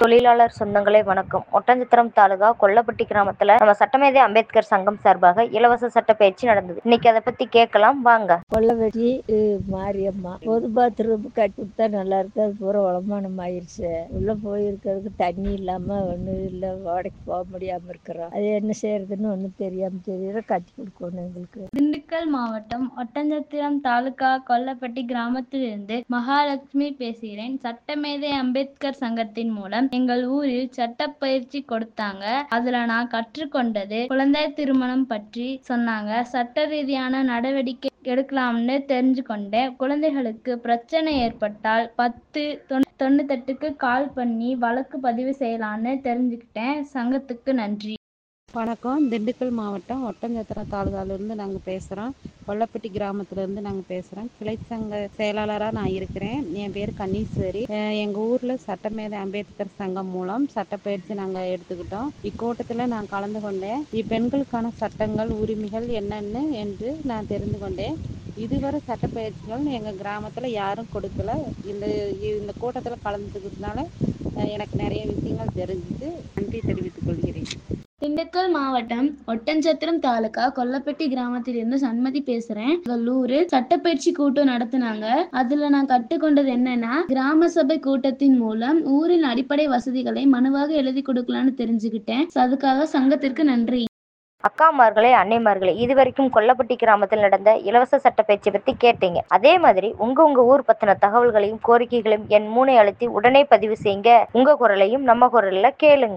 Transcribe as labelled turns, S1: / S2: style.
S1: தொழிலாளர் சொந்தங்களே வணக்கம் ஒட்டன்சத்திரம் தாலுகா கொல்லப்பட்டி கிராமத்துல நம்ம சட்டமேதை அம்பேத்கர் சங்கம் சார்பாக இலவச சட்ட பயிற்சி நடந்தது இன்னைக்கு அதை பத்தி கேட்கலாம் வாங்க
S2: கொல்லவெட்டி மாரியம்மா பொது பாத்ரூம் கட்டி கொடுத்தா நல்லா இருக்கு அது பூரா உளமானம் ஆயிடுச்சு உள்ள போயிருக்கிறதுக்கு தண்ணி இல்லாம ஒன்றும் இல்லை வாடகைக்கு போக முடியாம இருக்கிறோம் அது என்ன செய்யறதுன்னு ஒன்றும் தெரியாம தெரியல கட்டி கொடுக்கணும் எங்களுக்கு
S3: திண்டுக்கல் மாவட்டம் ஒட்டஞ்சத்திரம் தாலுகா கொல்லப்பட்டி கிராமத்திலிருந்து மகாலட்சுமி பேசுகிறேன் சட்டமேதை அம்பேத்கர் சங்கத்தின் மூலம் எங்கள் ஊரில் சட்டப்பயிற்சி கொடுத்தாங்க அதுல நான் கற்றுக்கொண்டது குழந்தை திருமணம் பற்றி சொன்னாங்க சட்ட ரீதியான நடவடிக்கை எடுக்கலாம்னு தெரிஞ்சுக்கொண்டேன் குழந்தைகளுக்கு பிரச்சனை ஏற்பட்டால் பத்து தொண்ணூ- தொண்ணூத்தெட்டுக்கு கால் பண்ணி வழக்கு பதிவு செய்யலான்னு தெரிஞ்சுக்கிட்டேன் சங்கத்துக்கு நன்றி
S4: வணக்கம் திண்டுக்கல் மாவட்டம் ஒட்டஞ்சத்திரம் தாலுகாவிலேருந்து நாங்கள் பேசுகிறோம் கொல்லப்பட்டி கிராமத்துலேருந்து நாங்கள் பேசுகிறோம் கிளை சங்க செயலாளராக நான் இருக்கிறேன் என் பேர் கன்னீஸ்வரி எங்கள் ஊரில் சட்டமேதை அம்பேத்கர் சங்கம் மூலம் சட்டப்பயிற்சி நாங்கள் எடுத்துக்கிட்டோம் இக்கூட்டத்தில் நான் கலந்து கொண்டேன் இப்பெண்களுக்கான சட்டங்கள் உரிமைகள் என்னென்னு என்று நான் தெரிந்து கொண்டேன் இதுவரை சட்டப்பயிற்சிகள் எங்கள் கிராமத்தில் யாரும் கொடுக்கல இந்த இந்த கூட்டத்தில் கலந்துக்கிறதுனால அஹ், எனக்கு நிறைய விஷயங்கள் தெரிஞ்சுது நன்றி தெரிவித்துக் கொள்கிறேன்
S3: திண்டுக்கல் மாவட்டம் ஒட்டன்சத்திரம் தாலுகா கொல்லப்பட்டி கிராமத்திலிருந்து சண்மதி பேசுறேன் எங்கள் ஊரில் சட்டப்பயிற்சி கூட்டம் நடத்தினாங்க அதுல நான் கற்றுக்கொண்டது என்னன்னா கிராம சபை கூட்டத்தின் மூலம் ஊரின் அடிப்படை வசதிகளை மனுவாக எழுதி கொடுக்கலாம்னு தெரிஞ்சுக்கிட்டேன் அதுக்காக சங்கத்திற்கு நன்றி
S1: அக்காமார்களே அன்னைமார்களே இதுவரைக்கும் கொல்லப்பட்டி கிராமத்தில் நடந்த இலவச சட்ட பயிற்சி பத்தி கேட்டீங்க அதே மாதிரி உங்க உங்க ஊர் பத்தின தகவல்களையும் கோரிக்கைகளையும் என் மூனை அழுத்தி உடனே பதிவு செய்யுங்க உங்க குரலையும் நம்ம குரல்ல கேளுங்க